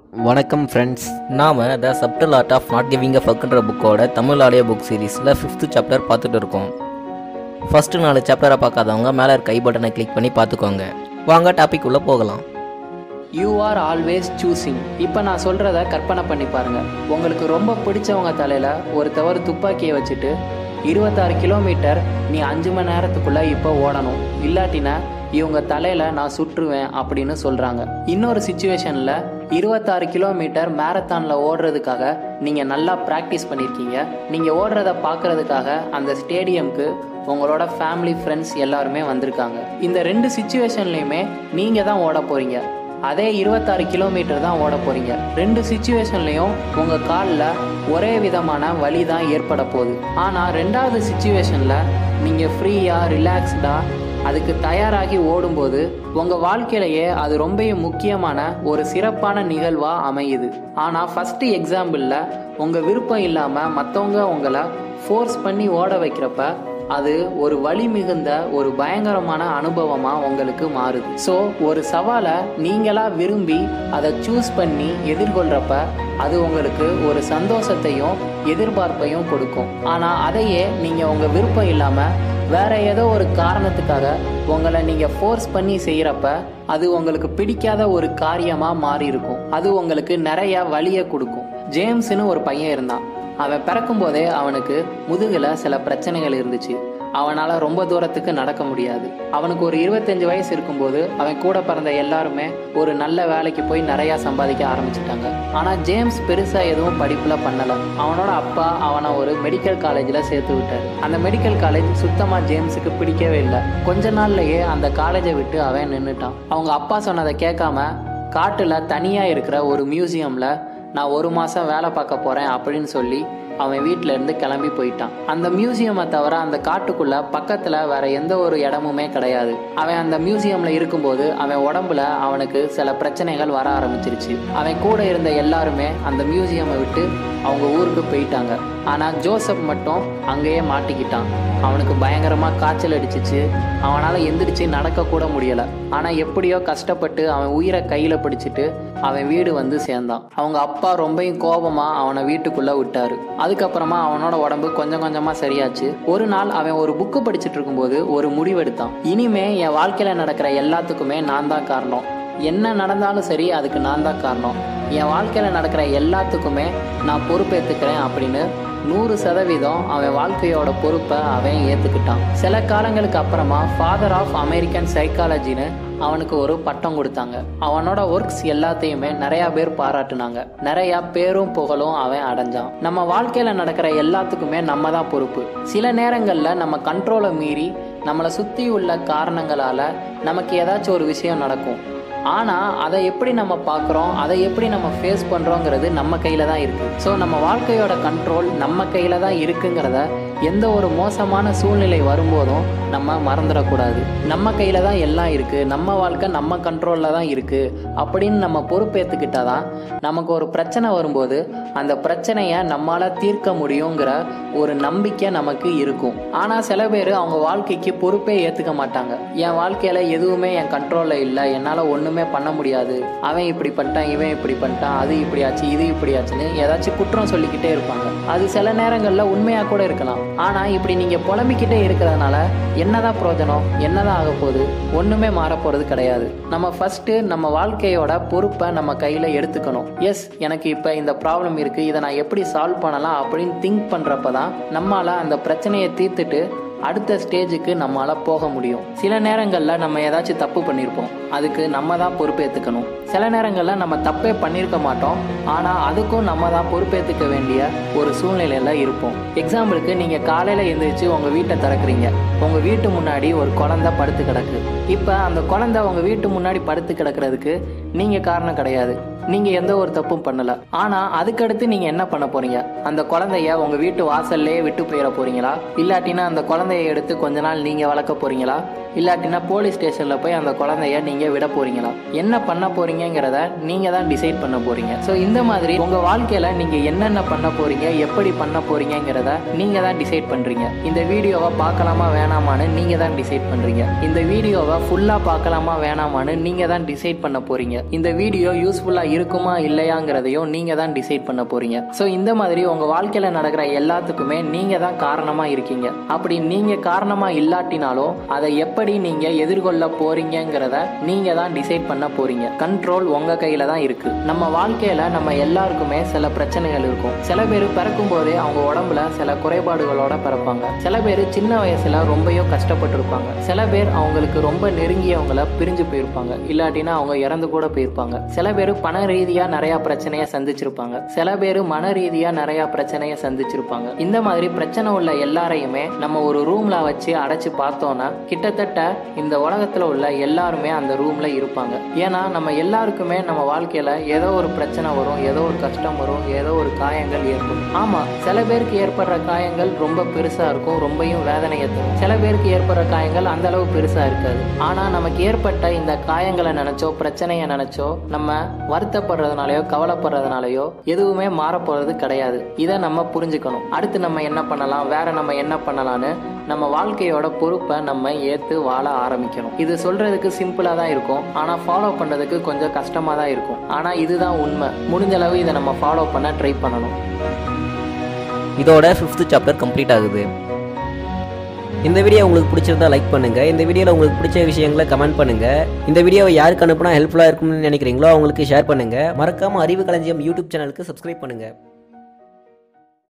வணக்கம் ஃப்ரெண்ட்ஸ் நாம் the subtle art of not giving a ஃபக்குன்ற புக்கோட தமிழ் ஆடியோ புக் சீரீஸில் ஃபிஃப்த்து சாப்டர் பார்த்துட்டு இருக்கோம் ஃபஸ்ட்டு நாலு சாப்டரை பார்க்காதவங்க மேலே இருக்க ஐ பட்டனை கிளிக் பண்ணி பார்த்துக்கோங்க வாங்க டாபிக் உள்ளே போகலாம் யூ ஆர் ஆல்வேஸ் சூஸிங் இப்போ நான் சொல்கிறத கற்பனை பண்ணி பாருங்க உங்களுக்கு ரொம்ப பிடிச்சவங்க தலையில் ஒரு தவறு துப்பாக்கியை வச்சுட்டு இருபத்தாறு கிலோமீட்டர் நீ அஞ்சு மணி நேரத்துக்குள்ளே இப்போ ஓடணும் இல்லாட்டினா இவங்க தலையில் நான் சுற்றுவேன் அப்படின்னு சொல்கிறாங்க இன்னொரு சுச்சுவேஷனில் இருபத்தாறு கிலோமீட்டர் மேரத்தானில் ஓடுறதுக்காக நீங்கள் நல்லா ப்ராக்டிஸ் பண்ணியிருக்கீங்க நீங்கள் ஓடுறத பார்க்கறதுக்காக அந்த ஸ்டேடியம்க்கு உங்களோட ஃபேமிலி ஃப்ரெண்ட்ஸ் எல்லாருமே வந்திருக்காங்க இந்த ரெண்டு சுச்சுவேஷன்லையுமே நீங்கள் தான் ஓட போகிறீங்க அதே இருபத்தாறு கிலோமீட்டர் தான் ஓட போறீங்க ரெண்டு சுச்சுவேஷன்லையும் உங்க காலில் ஒரே விதமான வலி தான் ஏற்பட போகுது ஆனால் ரெண்டாவது சுச்சுவேஷன்ல நீங்க ஃப்ரீயா ரிலாக்ஸ்டா அதுக்கு தயாராகி ஓடும்போது உங்க வாழ்க்கையிலேயே அது ரொம்ப முக்கியமான ஒரு சிறப்பான நிகழ்வா அமையுது ஆனா ஃபர்ஸ்ட் எக்ஸாம்பிள்ல உங்க விருப்பம் இல்லாம மற்றவங்க உங்களை ஃபோர்ஸ் பண்ணி ஓட வைக்கிறப்ப அது ஒரு வலி மிகுந்த ஒரு பயங்கரமான அனுபவமா உங்களுக்கு மாறுது ஸோ ஒரு சவாலை நீங்களா விரும்பி அதை சூஸ் பண்ணி எதிர்கொள்றப்ப அது உங்களுக்கு ஒரு சந்தோஷத்தையும் எதிர்பார்ப்பையும் கொடுக்கும் ஆனா அதையே நீங்க உங்க விருப்பம் இல்லாம வேற ஏதோ ஒரு காரணத்துக்காக உங்களை நீங்க ஃபோர்ஸ் பண்ணி செய்யறப்ப அது உங்களுக்கு பிடிக்காத ஒரு காரியமா மாறி இருக்கும் அது உங்களுக்கு நிறைய வலியை கொடுக்கும் ஜேம்ஸ்னு ஒரு பையன் இருந்தான் அவன் பிறக்கும் போதே அவனுக்கு முதுகுல சில பிரச்சனைகள் இருந்துச்சு அவனால ரொம்ப தூரத்துக்கு நடக்க முடியாது அவனுக்கு ஒரு இருபத்தஞ்சு வயசு இருக்கும்போது அவன் கூட பிறந்த எல்லாருமே ஒரு நல்ல வேலைக்கு போய் நிறைய சம்பாதிக்க ஆரம்பிச்சிட்டாங்க ஆனா ஜேம்ஸ் பெருசா எதுவும் படிப்புல பண்ணல அவனோட அப்பா அவனை ஒரு மெடிக்கல் காலேஜ்ல சேர்த்து விட்டாரு அந்த மெடிக்கல் காலேஜ் சுத்தமா ஜேம்ஸுக்கு பிடிக்கவே இல்லை கொஞ்ச நாள்லயே அந்த காலேஜை விட்டு அவன் நின்றுட்டான் அவங்க அப்பா சொன்னதை கேட்காம காட்டுல தனியா இருக்கிற ஒரு மியூசியம்ல நான் ஒரு மாசம் வேலை பார்க்க போறேன் அப்படின்னு சொல்லி அவன் வீட்டில இருந்து கிளம்பி போயிட்டான் அந்த மியூசியமை தவிர அந்த காட்டுக்குள்ள பக்கத்துல வேற எந்த ஒரு இடமுமே கிடையாது அவன் அந்த மியூசியம்ல இருக்கும்போது அவன் உடம்புல அவனுக்கு சில பிரச்சனைகள் வர ஆரம்பிச்சிருச்சு அவன் கூட இருந்த எல்லாருமே அந்த மியூசியமை விட்டு அவங்க ஊருக்கு போயிட்டாங்க ஆனா ஜோசப் மட்டும் அங்கேயே மாட்டிக்கிட்டான் அவனுக்கு பயங்கரமா காய்ச்சல் அடிச்சிச்சு அவனால எந்திரிச்சு நடக்க கூட முடியல ஆனா எப்படியோ கஷ்டப்பட்டு அவன் உயிரை கையில பிடிச்சிட்டு அவன் வீடு வந்து சேர்ந்தான் அவங்க அப்பா ரொம்பவும் கோபமா அவனை வீட்டுக்குள்ள விட்டாரு அதுக்கப்புறமா அவனோட உடம்பு கொஞ்சம் கொஞ்சமா சரியாச்சு ஒரு நாள் அவன் ஒரு புக்கு படிச்சுட்டு இருக்கும்போது ஒரு முடிவெடுத்தான் இனிமே என் வாழ்க்கையில நடக்கிற எல்லாத்துக்குமே நான் தான் காரணம் என்ன நடந்தாலும் சரி அதுக்கு நான் தான் காரணம் என் வாழ்க்கையில் நடக்கிற எல்லாத்துக்குமே நான் பொறுப்பேற்றுக்கிறேன் அப்படின்னு நூறு சதவீதம் அவன் வாழ்க்கையோட பொறுப்பை அவன் ஏற்றுக்கிட்டான் சில காலங்களுக்கு அப்புறமா ஃபாதர் ஆஃப் அமெரிக்கன் சைக்காலஜின்னு அவனுக்கு ஒரு பட்டம் கொடுத்தாங்க அவனோட ஒர்க்ஸ் எல்லாத்தையுமே நிறைய பேர் பாராட்டுனாங்க நிறைய பேரும் புகழும் அவன் அடைஞ்சான் நம்ம வாழ்க்கையில நடக்கிற எல்லாத்துக்குமே நம்ம தான் பொறுப்பு சில நேரங்கள்ல நம்ம கண்ட்ரோலை மீறி நம்மளை சுத்தி உள்ள காரணங்களால நமக்கு ஏதாச்சும் ஒரு விஷயம் நடக்கும் ஆனால் அதை எப்படி நம்ம பார்க்குறோம் அதை எப்படி நம்ம ஃபேஸ் பண்ணுறோங்கிறது நம்ம கையில் தான் இருக்குது ஸோ நம்ம வாழ்க்கையோட கண்ட்ரோல் நம்ம கையில் தான் இருக்குங்கிறத எந்த ஒரு மோசமான சூழ்நிலை வரும்போதும் நம்ம மறந்துடக்கூடாது நம்ம கையில் தான் எல்லாம் இருக்குது நம்ம வாழ்க்கை நம்ம கண்ட்ரோலில் தான் இருக்குது அப்படின்னு நம்ம பொறுப்பேற்றுக்கிட்டால் தான் நமக்கு ஒரு பிரச்சனை வரும்போது அந்த பிரச்சனையை நம்மளால் தீர்க்க முடியுங்கிற ஒரு நம்பிக்கை நமக்கு இருக்கும் ஆனால் சில பேர் அவங்க வாழ்க்கைக்கு பொறுப்பே ஏற்றுக்க மாட்டாங்க என் வாழ்க்கையில் எதுவுமே என் கண்ட்ரோலில் இல்லை என்னால் ஒன்றுமே பண்ண முடியாது அவன் இப்படி பண்ணிட்டான் இவன் இப்படி பண்ணிட்டான் அது இப்படி ஆச்சு இது இப்படி ஆச்சுன்னு ஏதாச்சும் குற்றம் சொல்லிக்கிட்டே இருப்பாங்க அது சில நேரங்களில் உண்மையாக கூட இருக்கலாம் ஆனால் இப்படி நீங்கள் புலம்பிக்கிட்டே இருக்கிறதுனால என்னதான் பிரயோஜனம் என்னதான் ஆக போகுது ஒன்றுமே மாற போகிறது கிடையாது நம்ம ஃபஸ்ட்டு நம்ம வாழ்க்கையோட பொறுப்பை நம்ம கையில் எடுத்துக்கணும் எஸ் எனக்கு இப்போ இந்த ப்ராப்ளம் இருக்குது இதை நான் எப்படி சால்வ் பண்ணலாம் அப்படின்னு திங்க் பண்ணுறப்ப தான் நம்மளால் அந்த பிரச்சனையை தீர்த்துட்டு அடுத்த ஸ்டேஜுக்கு நம்மளால் போக முடியும் சில நேரங்களில் நம்ம ஏதாச்சும் தப்பு பண்ணியிருப்போம் அதுக்கு நம்ம தான் பொறுப்பேற்றுக்கணும் சில நேரங்களில் நம்ம தப்பே பண்ணியிருக்க மாட்டோம் ஆனால் அதுக்கும் நம்ம தான் பொறுப்பேற்றுக்க வேண்டிய ஒரு சூழ்நிலையில் இருப்போம் எக்ஸாம்பிளுக்கு நீங்கள் காலையில் எழுந்திரிச்சு உங்கள் வீட்டை திறக்கிறீங்க உங்கள் வீட்டு முன்னாடி ஒரு குழந்தை படுத்து கிடக்கு இப்போ அந்த குழந்தை உங்கள் வீட்டு முன்னாடி படுத்து கிடக்கிறதுக்கு நீங்கள் காரணம் கிடையாது நீங்கள் எந்த ஒரு தப்பும் பண்ணல ஆனால் அதுக்கடுத்து நீங்கள் என்ன பண்ண போறீங்க அந்த குழந்தைய உங்கள் வீட்டு வாசல்லே விட்டு போயிட போறீங்களா இல்லாட்டினா அந்த குழந்தைய எடுத்து கொஞ்ச நாள் நீங்கள் வளர்க்க போறீங்களா இல்லாட்டினா போலீஸ் ஸ்டேஷனில் போய் அந்த குழந்தைய நீங்கள் விட போறீங்களா என்ன பண்ண போறீங்கிறத நீங்கள் தான் டிசைட் பண்ண போறீங்க ஸோ இந்த மாதிரி உங்கள் வாழ்க்கையில் நீங்கள் என்னென்ன பண்ண போறீங்க எப்படி பண்ண போறீங்கிறத நீங்கள் தான் டிசைட் பண்ணுறீங்க இந்த வீடியோவை பார்க்கலாமா வேணாமான்னு நீங்கள் தான் டிசைட் பண்ணுறீங்க இந்த வீடியோவை ஃபுல்லாக பார்க்கலாமா வேணாமான்னு நீங்கள் தான் டிசைட் பண்ண போறீங்க இந்த வீடியோ யூஸ்ஃபுல்லாக இருக்குமா இல்லையாங்கிறதையும் நீங்க தான் டிசைட் பண்ண போறீங்க ஸோ இந்த மாதிரி உங்க வாழ்க்கையில நடக்கிற எல்லாத்துக்குமே நீங்க தான் காரணமா இருக்கீங்க அப்படி நீங்க காரணமா இல்லாட்டினாலும் அதை எப்படி நீங்க எதிர்கொள்ள போறீங்கிறத நீங்க தான் டிசைட் பண்ண போறீங்க கண்ட்ரோல் உங்க கையில தான் இருக்கு நம்ம வாழ்க்கையில நம்ம எல்லாருக்குமே சில பிரச்சனைகள் இருக்கும் சில பேர் பிறக்கும் போதே அவங்க உடம்புல சில குறைபாடுகளோட பிறப்பாங்க சில பேர் சின்ன வயசுல ரொம்பயோ கஷ்டப்பட்டிருப்பாங்க சில பேர் அவங்களுக்கு ரொம்ப நெருங்கியவங்கள பிரிஞ்சு போயிருப்பாங்க இல்லாட்டினா அவங்க இறந்து கூட போயிருப்பாங்க சில பேர் பண ரீதியா நிறைய பிரச்சனையை சந்திச்சிருப்பாங்க சில பேர் மன ரீதியா நிறைய பிரச்சனையை சந்திச்சிருப்பாங்க இந்த மாதிரி பிரச்சனை உள்ள எல்லாரையுமே நம்ம ஒரு ரூம்ல வச்சு அடைச்சு பார்த்தோம்னா கிட்டத்தட்ட இந்த உலகத்துல உள்ள எல்லாருமே அந்த ரூம்ல இருப்பாங்க ஏன்னா நம்ம எல்லாருக்குமே நம்ம வாழ்க்கையில ஏதோ ஒரு பிரச்சனை வரும் ஏதோ ஒரு கஷ்டம் வரும் ஏதோ ஒரு காயங்கள் ஏற்படும் ஆமா சில பேருக்கு ஏற்படுற காயங்கள் ரொம்ப பெருசா இருக்கும் ரொம்பவும் வேதனையை தரும் சில பேருக்கு ஏற்படுற காயங்கள் அந்த அளவு பெருசா இருக்காது ஆனா நமக்கு ஏற்பட்ட இந்த காயங்களை நினைச்சோ பிரச்சனையை நினைச்சோ நம்ம வருத்தப்படுறதுனாலயோ கவலைப்படுறதுனாலயோ எதுவுமே மாறப்போறது கிடையாது இதை நம்ம புரிஞ்சுக்கணும் அடுத்து நம்ம என்ன பண்ணலாம் வேற நம்ம என்ன பண்ணலாம்னு நம்ம வாழ்க்கையோட பொறுப்பை நம்ம ஏத்து வாழ ஆரம்பிக்கணும் இது சொல்றதுக்கு சிம்பிளா தான் இருக்கும் ஆனா ஃபாலோ பண்றதுக்கு கொஞ்சம் கஷ்டமா தான் இருக்கும் ஆனா இதுதான் உண்மை முடிஞ்ச அளவு இதை நம்ம ஃபாலோ பண்ண ட்ரை பண்ணணும் இதோட ஃபிஃப்த்து சாப்டர் கம்ப்ளீட் ஆகுது இந்த வீடியோ உங்களுக்கு பிடிச்சிருந்தா லைக் பண்ணுங்க இந்த வீடியோவில் உங்களுக்கு பிடிச்ச விஷயங்களை கமெண்ட் பண்ணுங்க இந்த வீடியோவை யாருக்கு அனுப்புனா ஹெல்ப்ஃபுல்லாக இருக்கும்னு நினைக்கிறீங்களோ அவங்களுக்கு ஷேர் பண்ணுங்க மறக்காம அறிவு களஞ்சியம் யூடியூப் சேனலுக்கு சப்ஸ்கிரைப் பண்ணுங்க